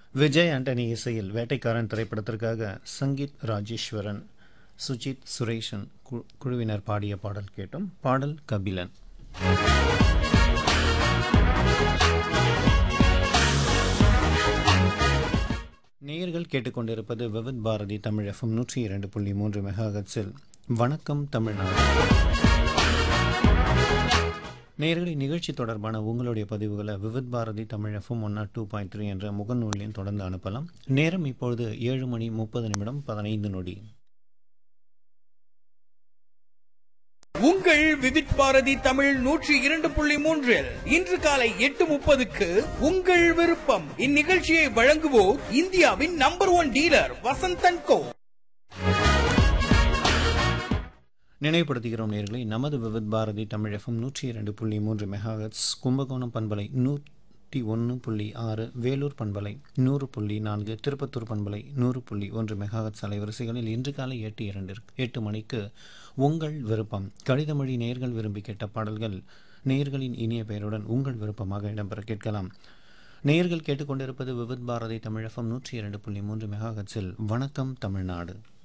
விஜய் ஆண்டனி இசையில் வேட்டைக்காரன் திரைப்படத்திற்காக சங்கீத் ராஜேஸ்வரன் சுஜித் சுரேஷன் கு- குழுவினர் பாடிய பாடல் கேட்டும் பாடல் கபிலன் நேயர்கள் கேட்டுக்கொண்டிருப்பது விவித் பாரதி தமிழ் எஃப்எம் நூற்றி இரண்டு புள்ளி மூன்று மெகாஹெட்ஸில் வணக்கம் தமிழ்நாடு நேயர்களை நிகழ்ச்சி தொடர்பான உங்களுடைய பதிவுகளை Vividh Bharati Tamil FM one naught two point three என்ற முகநூலில் தொடர்ந்து அனுப்பலாம் நேரம் இப்பொழுது ஏழு மணி முப்பது நிமிடம் பதினைந்து நொடி உங்கள் விவித் பாரதி தமிழ் நூற்றி இரண்டு புள்ளி மூன்றில் இன்று காலை எட்டு முப்பதுக்கு உங்கள் விருப்பம் இந்நிகழ்ச்சியை வழங்குவோர் இந்தியாவின் number one dealer Vasanthan co நினைவுபடுத்துகிறோம் நேர்களை நமது விவித் பாரதி தமிழ் எஃப்எம் நூற்றி இரண்டு புள்ளி மூன்று மெகாஹெட்ஸ் கும்பகோணம் பண்பலை நூற்றி ஒன்று புள்ளி ஆறு வேலூர் பண்பலை நூறு புள்ளி நான்கு திருப்பத்தூர் பண்பலை நூறு புள்ளி ஒன்று மெகாஹெட்ஸ் அலைவரிசைகளில் இன்று காலை எட்டு இரண்டிற்கு எட்டு மணிக்கு உங்கள் விருப்பம் கடிதமொழி நேர்கள் விரும்பி கேட்ட பாடல்கள் நேயர்களின் இனிய பெயருடன் உங்கள் விருப்பமாக இடம்பெற கேட்கலாம் நேயர்கள் கேட்டுக்கொண்டிருப்பது விவித் பாரதி தமிழ் எஃப்எம் நூற்றி இரண்டு புள்ளி மூன்று மெகாஹெட்ஸில் வணக்கம் தமிழ்நாடு